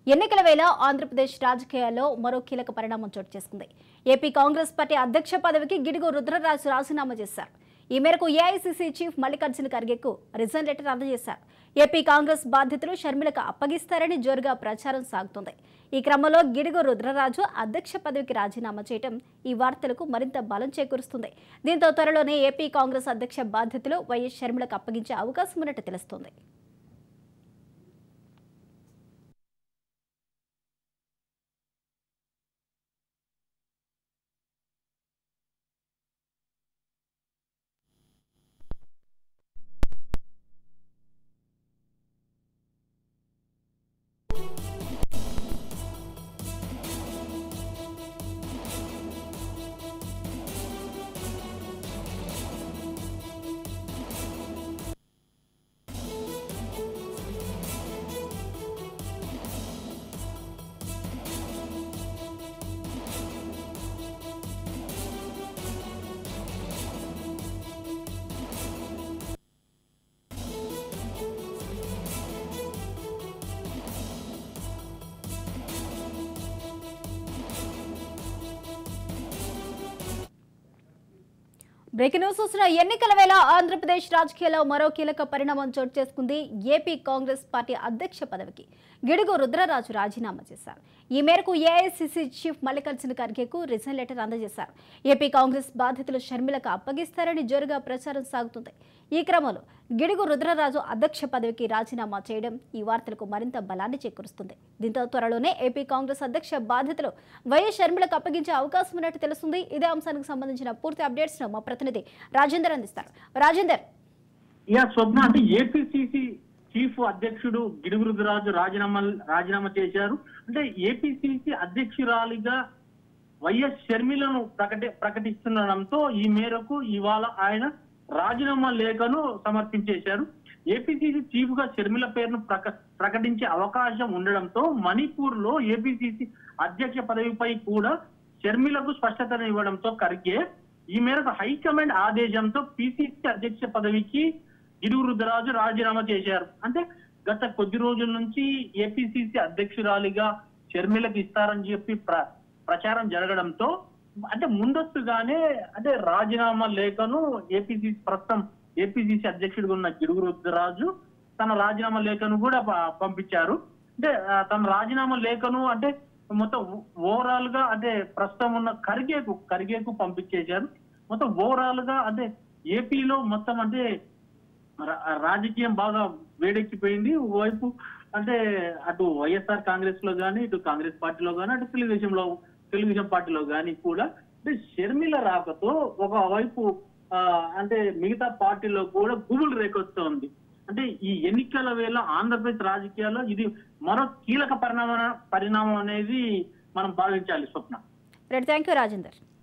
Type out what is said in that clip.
ఎన్నికల వేళ ఆంధ్రప్రదేశ్ రాజకీయాల్లో మరో కీలక పరిణామం చోటు చేసుకుంది ఏపీ కాంగ్రెస్ పార్టీ అధ్యక్ష పదవికి గిడుగు రుద్రరాజు రాజీనామా చేశారు ఈ మేరకు ఏఐసీసీ చీఫ్ మల్లికార్జున ఖర్గేకు రిజైన్ లెటర్ అందజేశారు ఏపీ కాంగ్రెస్ బాధ్యతలు షర్మిలకు అప్పగిస్తారని జోరుగా ప్రచారం సాగుతోంది ఈ క్రమంలో గిడుగు రుద్రరాజు అధ్యక్ష పదవికి రాజీనామా చేయడం ఈ వార్తలకు మరింత బలం చేకూరుస్తుంది దీంతో త్వరలోనే ఏపీ కాంగ్రెస్ అధ్యక్ష బాధ్యతలు వైఎస్ షర్మిలకు అప్పగించే అవకాశం ఉన్నట్టు తెలుస్తోంది బ్రేకింగ్ న్యూస్ చూసిన ఎన్నికల వేళ ఆంధ్రప్రదేశ్ రాజకీయాల్లో మరో కీలక పరిణామం చోటు చేసుకుంది ఏపీ కాంగ్రెస్ పార్టీ అధ్యక్ష పదవికి గిడుగు రుద్రరాజు రాజీనామా చేశారు ఈ మేరకు ఏఐసీసీ చీఫ్ మల్లికార్జున ఖర్గేకు రిజైన్ లెటర్ అందజేశారు ఏపీ కాంగ్రెస్ బాధ్యతలు షర్మిలకు అప్పగిస్తారని జోరుగా ప్రచారం సాగుతుంది ఈ క్రమంలో గిడుగు రుద్రరాజు అధ్యక్ష పదవికి రాజీనామా చేయడం ఈ వార్తలకు మరింత బలాన్ని చేకూరుస్తుంది దీంతో త్వరలోనే ఏపీ కాంగ్రెస్ అధ్యక్ష బాధ్యతలు వైఎస్ షర్మిలకు అప్పగించే అవకాశం ఉన్నట్టు తెలుస్తుంది ఇదే అంశానికి సంబంధించిన పూర్తి అప్డేట్స్ ను మా ప్రతినిధి రాజేందర్ అందిస్తారు రాజేందర్ యా స్వప్న అంటే ఏపీసీసీ చీఫ్ అధ్యక్షుడు గిడుగురురాజు రాజీనామా రాజీనామా చేశారు అంటే ఏపీసీసీ అధ్యక్షురాలిగా వైఎస్ షర్మిలను ప్రకటి ప్రకటిస్తుండడంతో ఈ మేరకు ఇవాళ ఆయన రాజీనామా లేఖను సమర్పించేశారు ఏపీసీసీ చీఫ్ గా షర్మిల పేరును ప్రక ప్రకటించే అవకాశం ఉండడంతో మణిపూర్ లో ఏపీసీసీ అధ్యక్ష పదవిపై కూడా షర్మిలకు స్పష్టతను ఇవ్వడంతో ఖర్గే ఈ మేరకు హైకమాండ్ ఆదేశంతో పిసిసి అధ్యక్ష పదవికి ఇరు రుద్రరాజు రాజీనామా చేశారు అంటే గత కొద్ది రోజుల నుంచి ఏపీసీసీ అధ్యక్షురాలిగా షర్మిలకు ఇస్తారని చెప్పి ప్ర ప్రచారం జరగడంతో అంటే ముందస్తుగానే అంటే రాజీనామా లేఖను ఏపీసీసీ ప్రస్తుతం ఏపీసీసీ అధ్యక్షుడిగా ఉన్న గిడుగు రుద్రరాజు తన రాజీనామా లేఖను కూడా ప- పంపించారు అంటే ఆ, తన రాజీనామా లేఖను అంటే మొత్తం ఓవరాల్ గా అంటే ప్రస్తుతం ఉన్న ఖర్గేకు ఖర్గేకు పంపించేశారు మొత్తం ఓవరాల్ గా అంటే ఏపీలో మొత్తం అంటే రా- రాజకీయం బాగా వేడెక్కిపోయింది ఓవైపు అంటే అటు వైఎస్ఆర్ కాంగ్రెస్ లో గానీ ఇటు కాంగ్రెస్ పార్టీలో గానీ అటు తెలుగుదేశంలో తెలుగుదేశం పార్టీలో గానీ కూడా అంటే షర్మిల రాకతో ఒకవైపు ఆ, అంటే మిగతా పార్టీలో కూడా గుబులు రేకొస్తోంది అంటే ఈ ఎన్నికల వేళ ఆంధ్రప్రదేశ్ రాజకీయాల్లో ఇది మరో కీలక పరిణామ పరిణామం అనేది మనం భావించాలి స్వప్న థ్యాంక్ యూ రాజేందర్